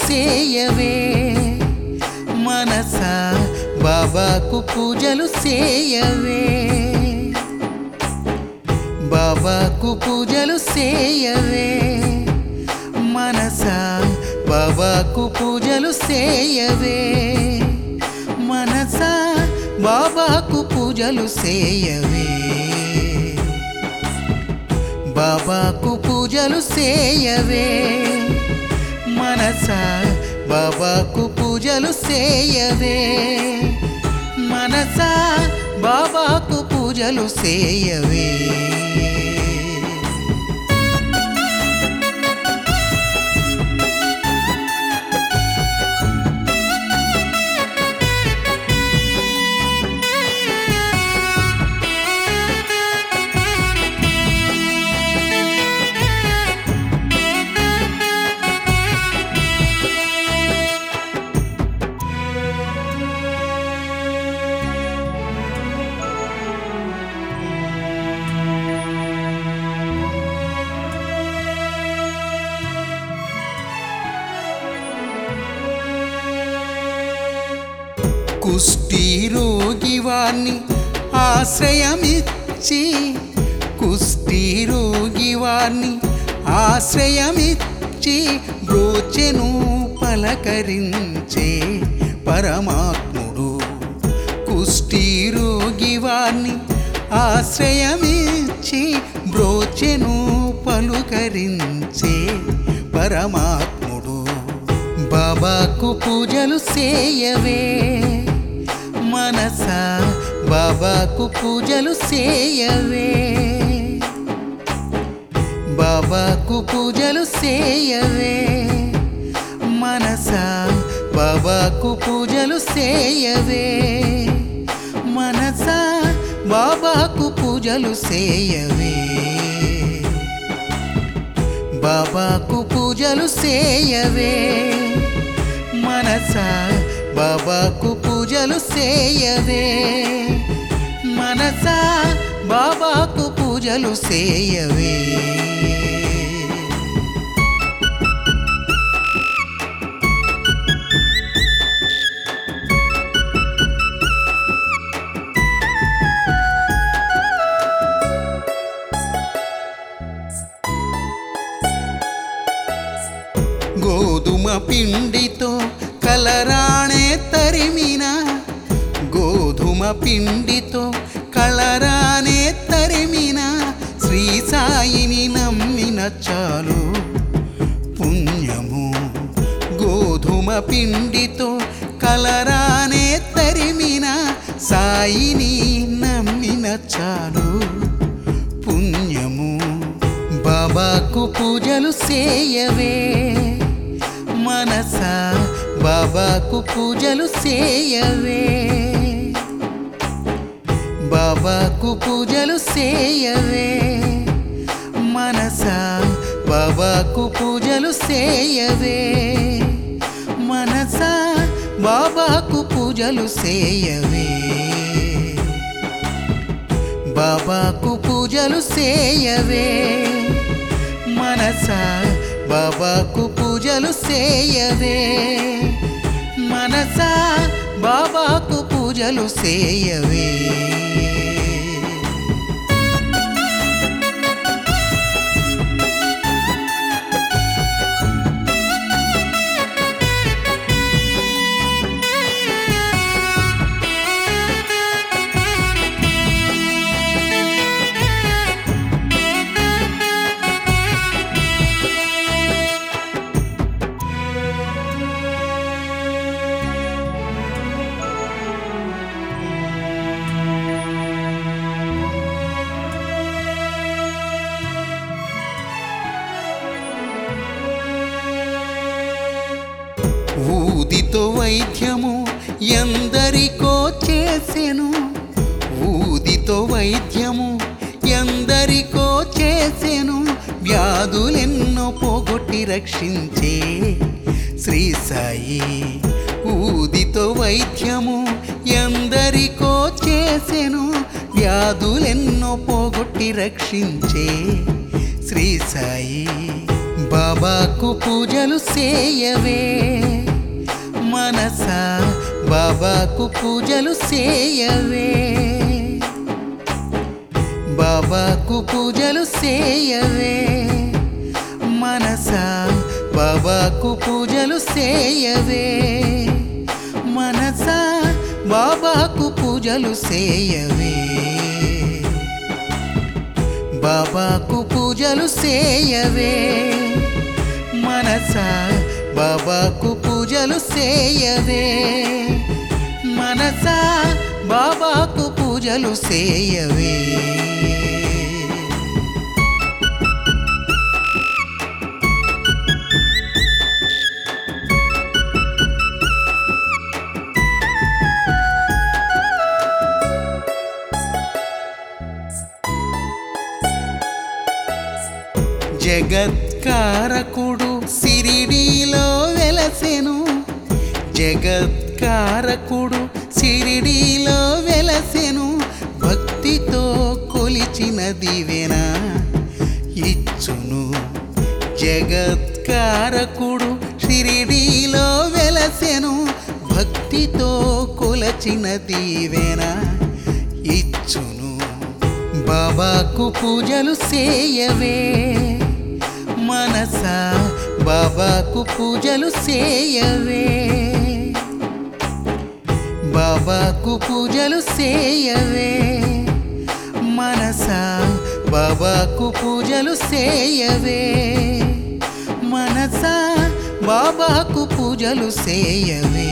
చేయవే మనసా బాబాకు పూజలు చేయవే బాబాకు పూజలు చేయవే మనసా బాబాకు పూజలు చేయవే మనసా బాబాకు పూజలు చేయవే బాబాకు పూజలు చేయవే మనసా బాబాకు పూజలు చేయవే మనసా బాబాకు పూజలు చేయవే కుష్టి రోగి వాణ్ణి ఆశ్రయమిచ్చి కుష్టి రోగి వాణ్ణి ఆశ్రయమిచ్చి బ్రోచెను పలకరించే పరమాత్ముడు కుష్టి రోగి వాణ్ణి ఆశ్రయమిచ్చి బ్రోచెను పలుకరించే పరమాత్ముడు బాబాకు పూజలు చేయవే మనసా బాబాకు పూజలు చేయవే బాబాకు పూజలు చేయవే మనసా బాబాకు పూజలు చేయవే మనసా బాబాకు పూజలు చేయవే బాబాకు పూజలు చేయవే మనసా బాబాకు పూజలు చేయవే మనసా బాబాకు పూజలు చేయవే గోధుమ పిండితో కలరాణే తరిమిన గోధుమ పిండితో కలరానే తరిమిన శ్రీ సాయిని నమ్మిన చాలు పుణ్యము గోధుమ పిండితో కలరానే తరిమిన సాయిని నమ్మిన చాలు పుణ్యము బాబాకు పూజలు చేయవే మనసా బాబాకు పూజలు చేయవే బాబాకు పూజలు చేయవే మనసా బాబాకు పూజలు చేయవే మనసా బాబాకు పూజలు చేయవే బాబాకు పూజలు చేయవే మనసా బాబాకు పూజలు చేయవే మనసా బాబాకు పూజలు చేయవే ఊదితో వైద్యము ఎందరికో చేసెను ఊదితో వైద్యము ఎందరికో చేసెను వ్యాధులెన్నో పోగొట్టి రక్షించే శ్రీ సాయి ఊదితో వైద్యము ఎందరికో చేసెను వ్యాధులెన్నో పోగొట్టి రక్షించే శ్రీ సాయి బాబాకు పూజలు చేయవే మనసా బాబాకు పూజలు చేయవే బాబాకు పూజలు చేయవే మనసా బాబాకు పూజలు చేయవే మనసా బాబాకు పూజలు చేయవే బాబాకు పూజలు చేయవే మనసా బాబాకు పూజలు చేయవే మనసా బాబాకు పూజలు చేయవే జగత్కారకుడు సిరిడీలో వెలసెను జగత్కారకుడు సిరిడీలో వెలసెను భక్తితో కొలిచిన దివెన ఇచ్చును జగత్కారకుడు షిరిడీలో వెలసెను భక్తితో కొలచిన దీవెన ఇచ్చును బాబాకు పూజలు చేయవే మనసా బాబాకు పూజలు చేయవే బాబాకు పూజలు చేయవే మనసా బాబాకు పూజలు చేయవే మనసా బాబాకు పూజలు చేయవే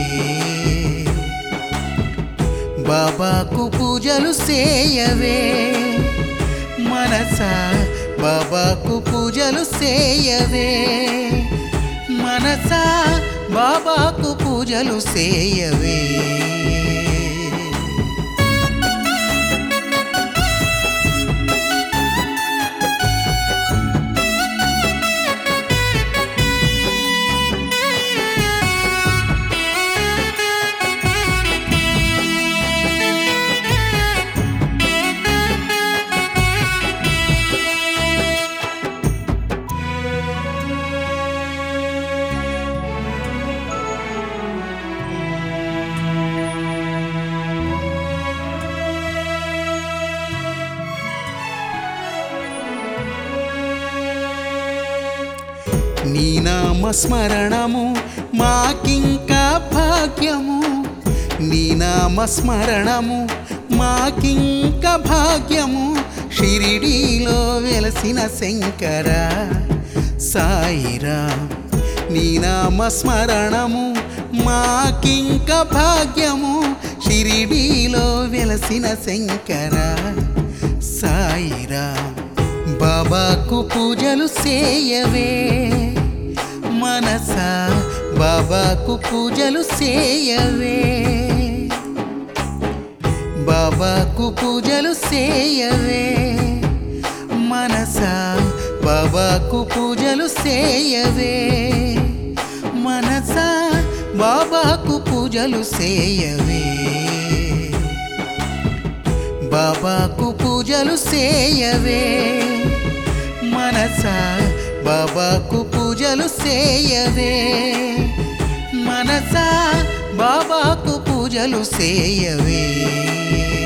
బాబాకు పూజలు చేయవే మనసా బాబాకు పూజలు చేయవే మనసా బాబాకు పూజలు చేయవే నీ నామ స్మరణము మాకింకా భాగ్యము నీ నామ స్మరణము మాకింక భాగ్యము షిరిడీలో వెలసిన శంకర సాయిరా నీ నామ స్మరణము మాకింక భాగ్యము షిరిడీలో వెలసిన శంకర సాయిరా బాబాకు పూజలు చేయవే మనసా బాబాకు పూజలు చేయవే బాబాకు పూజలు చేయవే మనసా బాబాకు పూజలు చేయవే మనసా బాబాకు పూజలు చేయవే బాబాకు పూజలు చేయవే మనసా బాబాకు పూజలు చేయవే మనసా బాబాకు పూజలు చేయవే